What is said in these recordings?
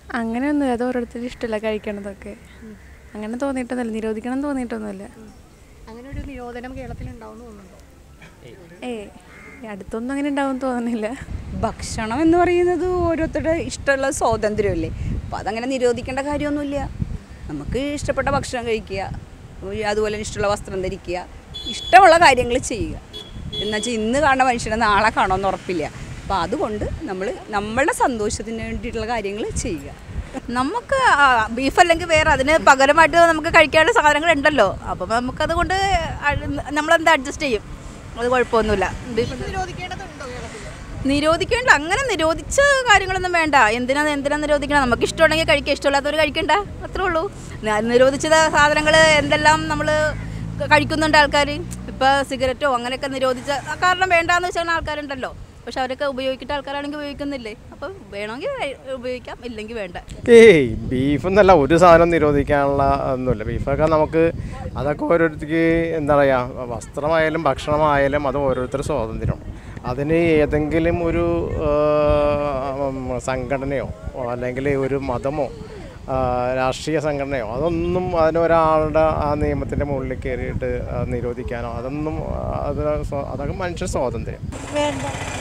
അങ്ങനെയൊന്നുമില്ല അത് ഓരോരുത്തരുടെ ഇഷ്ടമല്ല കഴിക്കണതൊക്കെ അങ്ങനെ തോന്നിയിട്ടൊന്നുമില്ല നിരോധിക്കണം തോന്നിയിട്ടൊന്നുമില്ല അങ്ങനെ ഒരു നിരോധനം കേരളത്തിൽ ഉണ്ടാവും തോന്നുന്നുണ്ടോ ഏയ് അടുത്തൊന്നും അങ്ങനെ ഉണ്ടാവും തോന്നുന്നില്ല ഭക്ഷണം എന്ന് പറയുന്നത് ഓരോരുത്തരുടെ ഇഷ്ടമുള്ള സ്വാതന്ത്ര്യമല്ലേ അപ്പോൾ അതങ്ങനെ നിരോധിക്കേണ്ട കാര്യമൊന്നുമില്ല നമുക്ക് ഇഷ്ടപ്പെട്ട ഭക്ഷണം കഴിക്കുക ഒരു അതുപോലെ തന്നെ ഇഷ്ടമുള്ള വസ്ത്രം ധരിക്കുക ഇഷ്ടമുള്ള കാര്യങ്ങൾ ചെയ്യുക എന്നുവെച്ചാൽ ഇന്ന് കാണുന്ന മനുഷ്യനെ നാളെ കാണുമെന്ന് ഉറപ്പില്ല അപ്പോൾ അതുകൊണ്ട് നമ്മൾ നമ്മളുടെ സന്തോഷത്തിന് വേണ്ടിയിട്ടുള്ള കാര്യങ്ങൾ ചെയ്യുക നമുക്ക് ബീഫ് അല്ലെങ്കിൽ വേറെ അതിന് പകരമായിട്ട് നമുക്ക് കഴിക്കാനുള്ള സാധനങ്ങൾ ഉണ്ടല്ലോ അപ്പം നമുക്കത് കൊണ്ട് നമ്മളെന്താ അഡ്ജസ്റ്റ് ചെയ്യും അത് കുഴപ്പമൊന്നുമില്ല ബീഫ് നിരോധിക്കേണ്ടതുണ്ടോ കേരളത്തിൽ നിരോധിക്കേണ്ട അങ്ങനെ നിരോധിച്ച കാര്യങ്ങളൊന്നും വേണ്ട എന്തിനാ എന്തിനാ നിരോധിക്കണം നമുക്ക് ഇഷ്ടമുണ്ടെങ്കിൽ കഴിക്കുക ഇഷ്ടമില്ലാത്തവർ കഴിക്കണ്ട അത്രേ ഉള്ളൂ ന- നിരോധിച്ച സാധനങ്ങൾ എന്തെല്ലാം നമ്മൾ കഴിക്കുന്നുണ്ട് ആൾക്കാർ ഇപ്പോൾ സിഗരറ്റോ അങ്ങനെയൊക്കെ നിരോധിച്ച കാരണം വേണ്ടാന്ന് വെച്ചാൽ ആൾക്കാരുണ്ടല്ലോ പക്ഷെ അവരൊക്കെ ഉപയോഗിക്കേണ്ട ആൾക്കാരാണെങ്കിൽ ഉപയോഗിക്കുന്നില്ലേ അപ്പം വേണമെങ്കിൽ ഉപയോഗിക്കാം ഇല്ലെങ്കിൽ വേണ്ട ഏയ് ബീഫ് എന്നല്ല ഒരു സാധനം നിരോധിക്കാനുള്ള ഒന്നുമില്ല ബീഫൊക്കെ നമുക്ക് അതൊക്കെ ഓരോരുത്തർക്ക് എന്താ പറയുക വസ്ത്രമായാലും ഭക്ഷണമായാലും അത് ഓരോരുത്തരുടെ സ്വാതന്ത്ര്യം അതിന് ഏതെങ്കിലും ഒരു ആ, ഉം, സംഘടനയോ അല്ലെങ്കിൽ ഒരു മതമോ ആ, രാഷ്ട്രീയ സംഘടനയോ അതൊന്നും അതിന് ഒരാളുടെ ആ നിയമത്തിൻ്റെ മുകളിൽ കയറിയിട്ട് ആ, നിരോധിക്കാനോ അതൊന്നും ആ, അത് സ്വ- അതൊക്കെ മനുഷ്യ സ്വാതന്ത്ര്യം വേണ്ട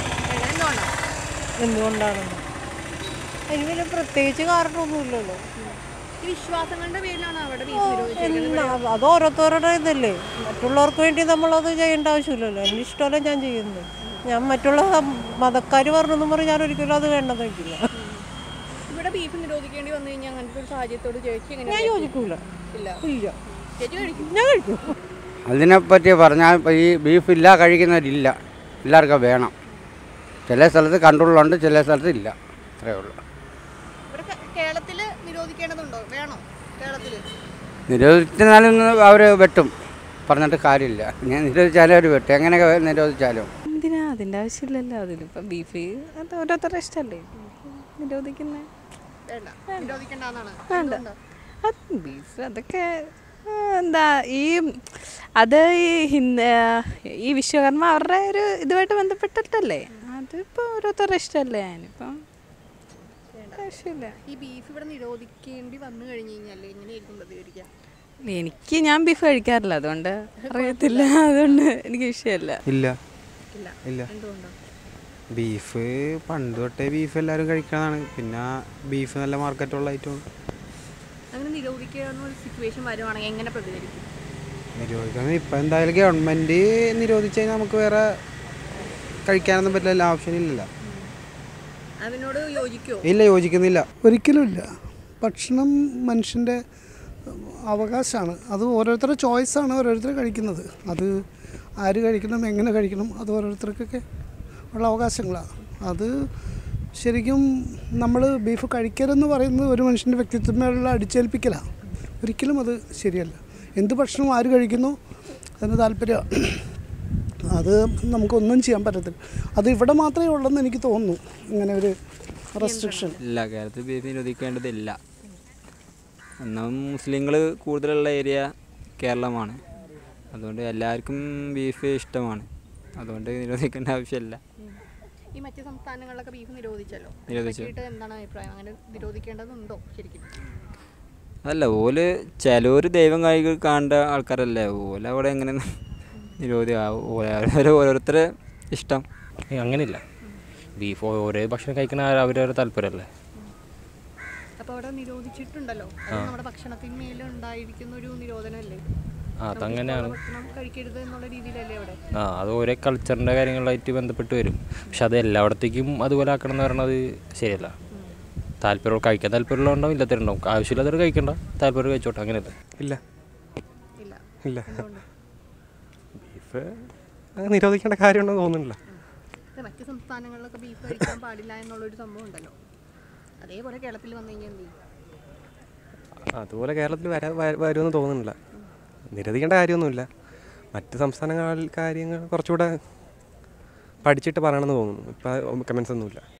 എന്തുകൊണ്ടാണ് അതിന് പ്രത്യേകിച്ച് കാരണമൊന്നുമില്ലല്ലോ ഈ വിശ്വാസങ്ങളുടെ പേരിലാണ് അവിടെ ബീഫ് നിരോധിച്ചിരിക്കുന്നത് എന്നാ, അത് ഓരോരുത്തരുടെ ഇതല്ലേ മറ്റുള്ളവർക്ക് വേണ്ടി നമ്മളത് ചെയ്യേണ്ട ആവശ്യമില്ലല്ലോ എൻ്റെ ഇഷ്ടമല്ല ഞാൻ ചെയ്യുന്നത് ഞാൻ മറ്റുള്ള മതക്കാർ പറഞ്ഞെന്നും പറഞ്ഞ് ഞാൻ ഒരിക്കലും അത് വേണ്ടെന്ന് വയ്ക്കില്ല ഇവിടെ ബീഫ് നിരോധിക്കേണ്ടി വന്നു കഴിഞ്ഞാൽ അങ്ങനത്തെ ഒരു സാഹചര്യത്തോട് ചേച്ചി എങ്ങനെ ഞാൻ യോജിക്കൂല ഇല്ല ഇല്ല ചേച്ചി കഴിക്കും ഞാൻ കഴിക്കും അതിനെപ്പറ്റി പറഞ്ഞാൽ ഇപ്പോൾ ഈ ബീഫ് ഇല്ല കഴിക്കുന്നവരില്ല എല്ലാവർക്കും വേണം ചില സ്ഥലത്ത് കൺട്രോളുണ്ട് ചില സ്ഥലത്ത് ഇല്ല അത്രയേ ഉള്ളൂ ഇവിടെ കേ- കേരളത്തില് നിരോധിക്കേണ്ടതുണ്ടോ വേണോ കേരളത്തില് നിരോധിച്ചാലും അവർ വെട്ടും പറഞ്ഞിട്ട് കാര്യമില്ല ഞാൻ നിരോധിച്ചാലും അവർ വെട്ടും എങ്ങനെയൊക്കെ നിരോധിച്ചാലും എന്തിനാ അതിൻ്റെ ആവശ്യമില്ലല്ലോ അതിലിപ്പം ബീഫ് അത് ഓരോരുത്തരുടെ ഇഷ്ടമല്ലേ നിരോധിക്കുന്നത് വേണ്ട നിരോധിക്കേണ്ടെന്നാണ് വേണ്ട അത് ബീഫ് അതൊക്കെ ആ, എന്താ ഈ അത് ഈ ഹിന്ദ ഈ വിശ്വകർമ്മ അവരുടെ ഒരു ഇതുമായിട്ട് ബന്ധപ്പെട്ടിട്ടല്ലേ അതിപ്പോൾ ഓരോരുത്തരുടെ ഇഷ്ടമല്ലേ അതിനിപ്പം ആവശ്യമില്ല ഈ ബീഫ് ഇവിടെ നിരോധിക്കേണ്ടി വന്നു കഴിഞ്ഞു കഴിഞ്ഞാൽ എങ്ങനെയായിരിക്കും പ്രതികരിക്കുക എനിക്ക് ഞാൻ ബീഫ് കഴിക്കാറില്ല അതുകൊണ്ട് അറിയത്തില്ല അതുകൊണ്ട് എനിക്ക് വിഷയമല്ല ഇല്ല ഇല്ല ഇല്ല എന്തുകൊണ്ടോ ബീഫ് പണ്ട് തൊട്ടേ ബീഫ് എല്ലാവരും കഴിക്കണതാണ് പിന്നെ ബീഫ് നല്ല മാർക്കറ്റുള്ള ഐറ്റമാണ് അങ്ങനെ നിരോധിക്കാവുന്ന ഒരു സിറ്റുവേഷൻ വരുവാണെങ്കിൽ എങ്ങനെ പ്രതികരിക്കും നിരോധിക്കാൻ ഇപ്പം എന്തായാലും ഗവൺമെൻറ് നിരോധിച്ച് കഴിഞ്ഞാൽ നമുക്ക് വേറെ കഴിക്കാനൊന്നും പറ്റില്ല ഓപ്ഷൻ ഇല്ലല്ലോ അതിനോട് യോജിക്കുമോ ഇല്ല യോജിക്കുന്നില്ല ഒരിക്കലുമില്ല ഭക്ഷണം മനുഷ്യൻ്റെ അവകാശമാണ് അത് ഓരോരുത്തരുടെ ചോയ്സാണ് ഓരോരുത്തർ കഴിക്കുന്നത് അത് ആര് കഴിക്കണം എങ്ങനെ കഴിക്കണം അത് ഓരോരുത്തർക്കൊക്കെ ഉള്ള അവകാശങ്ങളാണ് അത് ശരിക്കും നമ്മൾ ബീഫ് കഴിക്കരുതെന്ന് പറയുന്നത് ഒരു മനുഷ്യൻ്റെ വ്യക്തിത്വമേലുള്ള അടിച്ചേൽപ്പിക്കലാണ് ഒരിക്കലും അത് ശരിയല്ല എന്ത് ഭക്ഷണവും ആര് കഴിക്കുന്നു അതിന് താല്പര്യം അത് നമുക്കൊന്നും ചെയ്യാൻ പറ്റത്തില്ല അത് ഇവിടെ മാത്രമേ ഉള്ളെന്ന് എനിക്ക് തോന്നുന്നു ഇങ്ങനെ ഒരു റെസ്ട്രിക്ഷൻ ഇല്ല കേരളത്തിൽ ബീഫ് നിരോധിക്കേണ്ടതില്ല എന്നാൽ മുസ്ലിങ്ങൾ കൂടുതലുള്ള ഏരിയ കേരളമാണ് അതുകൊണ്ട് എല്ലാവർക്കും ബീഫ് ഇഷ്ടമാണ് അതുകൊണ്ട് നിരോധിക്കേണ്ട ആവശ്യമില്ല ഈ മറ്റ് സംസ്ഥാനങ്ങളിലൊക്കെ ബീഫ് നിരോധിച്ചല്ലോ നിരോധിച്ചു. പറ്റിയിട്ട് എന്താണ് അഭിപ്രായം അങ്ങനെ നിരോധിക്കേണ്ടതുണ്ടോ ശരിക്കും അതല്ല ഓല് ചിലവർ ദൈവം കൈ കാണേണ്ട ആൾക്കാരല്ലേ ഓല അവിടെ എങ്ങനെ നിരോധി ഓരോ ഓരോരുത്തരെ ഇഷ്ടം ഏയ് അങ്ങനെയില്ല ബീഫ് ഓരോ ഭക്ഷണം കഴിക്കണ അവരവരുടെ താല്പര്യമല്ലേ അപ്പോൾ അവിടെ നിരോധിച്ചിട്ടുണ്ടല്ലോ അത് ആ. നമ്മുടെ ഭക്ഷണത്തിന്മേൽ ഉണ്ടായിരിക്കുന്ന ഒരു നിരോധനമല്ലേ ആ അതങ്ങനെയാണ് ഭക്ഷണം കഴിക്കരുത് എന്നുള്ള രീതിയിലല്ലേ അവിടെ ആ അത് ഓരോ കൾച്ചറിൻ്റെ കാര്യങ്ങളായിട്ട് ബന്ധപ്പെട്ട് വരും പക്ഷെ അത് എല്ലായിടത്തേക്കും അതുപോലെ ആക്കണം എന്ന് പറയുന്നത് ശരിയല്ല താല്പര്യം കഴിക്കാൻ താല്പര്യമുള്ളതുണ്ടാവും ഇല്ലാത്തവരുണ്ടാവും ആവശ്യമില്ലാത്തവർ കഴിക്കണ്ട താല്പര്യം കഴിച്ചോട്ടെ അങ്ങനെയല്ലേ ഇല്ല ഇല്ല ഇല്ല എന്തുകൊണ്ട്? ബീഫ് അങ്ങനെ നിരോധിക്കേണ്ട കാര്യമുണ്ടെന്ന് തോന്നുന്നില്ല ഇത് മറ്റ് സംസ്ഥാനങ്ങളിലൊക്കെ ബീഫ് കഴിക്കാൻ പാടില്ല എന്നുള്ളൊരു സംഭവം ഉണ്ടല്ലോ അതേപോലെ കേരളത്തിൽ വന്നു കഴിഞ്ഞാൽ എന്ത് ചെയ്യും അതുപോലെ കേരളത്തിൽ വരാ വ- വരുമെന്ന് തോന്നുന്നില്ല നിരോധിക്കേണ്ട കാര്യമൊന്നുമില്ല മറ്റ് സംസ്ഥാനങ്ങളിൽ കാര്യങ്ങൾ കുറച്ചുകൂടെ പഠിച്ചിട്ട് പറയണമെന്ന് തോന്നുന്നു ഇപ്പം കമൻസ് ഒന്നുമില്ല